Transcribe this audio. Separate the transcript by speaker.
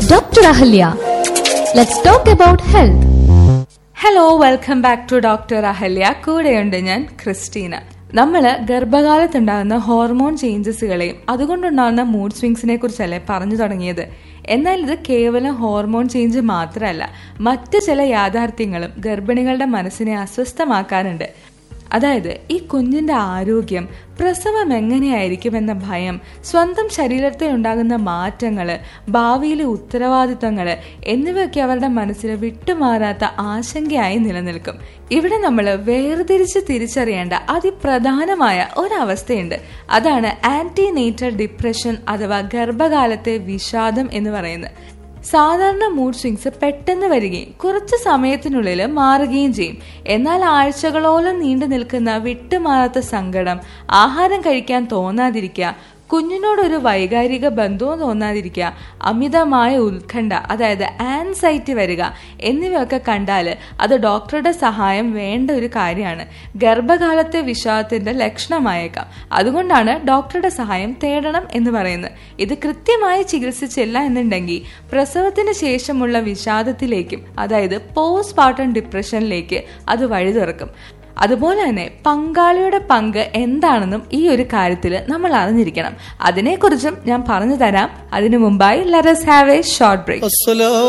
Speaker 1: Dr. Ahalya. Let's talk about health.
Speaker 2: Hello welcome back to doctor Ahalya കൂടെയുണ്ട് ഞാൻ Christina നമ്മൾ ഗർഭകാലത്തുണ്ടാകുന്ന hormone ചേഞ്ചസുകളെയും അതുകൊണ്ടുണ്ടാകുന്ന mood സ്വിങ്സിനെ കുറിച്ചല്ലേ പറഞ്ഞു തുടങ്ങിയത് എന്നാൽ ഇത് കേവലം ഹോർമോൺ ചേഞ്ച് മാത്രമല്ല മറ്റ് ചില യാഥാർത്ഥ്യങ്ങളും ഗർഭിണികളുടെ മനസ്സിനെ അസ്വസ്ഥമാക്കാനുണ്ട് അതായത് ഈ കുഞ്ഞിന്റെ ആരോഗ്യം പ്രസവം എങ്ങനെയായിരിക്കുമെന്ന ഭയം സ്വന്തം ശരീരത്തിൽ ഉണ്ടാകുന്ന മാറ്റങ്ങള് ഭാവിയിലെ ഉത്തരവാദിത്തങ്ങള് എന്നിവയൊക്കെ അവരുടെ മനസ്സിൽ വിട്ടുമാറാത്ത ആശങ്കയായി നിലനിൽക്കും ഇവിടെ നമ്മൾ വേർതിരിച്ച് തിരിച്ചറിയേണ്ട അതിപ്രധാനമായ ഒരവസ്ഥയുണ്ട് അതാണ് ആന്റി നേറ്റർ ഡിപ്രഷൻ അഥവാ ഗർഭകാലത്തെ വിഷാദം എന്ന് പറയുന്നത് സാധാരണ മൂഡ് സ്വിങ്സ് പെട്ടെന്ന് വരികയും കുറച്ച് സമയത്തിനുള്ളിൽ മാറുകയും ചെയ്യും എന്നാൽ ആഴ്ചകളോളം നീണ്ടു നിൽക്കുന്ന വിട്ടുമാറാത്ത സങ്കടം ആഹാരം കഴിക്കാൻ തോന്നാതിരിക്കുക കുഞ്ഞിനോടൊരു വൈകാരിക ബന്ധവും തോന്നാതിരിക്കുക അമിതമായ ഉത്കണ്ഠ അതായത് ആൻസൈറ്റി വരിക എന്നിവയൊക്കെ കണ്ടാൽ അത് ഡോക്ടറുടെ സഹായം വേണ്ട ഒരു കാര്യമാണ് ഗർഭകാലത്തെ വിഷാദത്തിന്റെ ലക്ഷണമായേക്കാം അതുകൊണ്ടാണ് ഡോക്ടറുടെ സഹായം തേടണം എന്ന് പറയുന്നത് ഇത് കൃത്യമായി ചികിത്സിച്ചില്ല എന്നുണ്ടെങ്കിൽ പ്രസവത്തിന് ശേഷമുള്ള വിഷാദത്തിലേക്കും അതായത് പോസ്റ്റ് പാർട്ടം ഡിപ്രഷനിലേക്ക് അത് വഴി തുറക്കും അതുപോലെ തന്നെ പങ്കാളിയുടെ പങ്ക് എന്താണെന്നും ഈ ഒരു കാര്യത്തിൽ നമ്മൾ അറിഞ്ഞിരിക്കണം അതിനെക്കുറിച്ചും ഞാൻ പറഞ്ഞു തരാം അതിനു മുമ്പായി let's have a short break
Speaker 3: الصلاة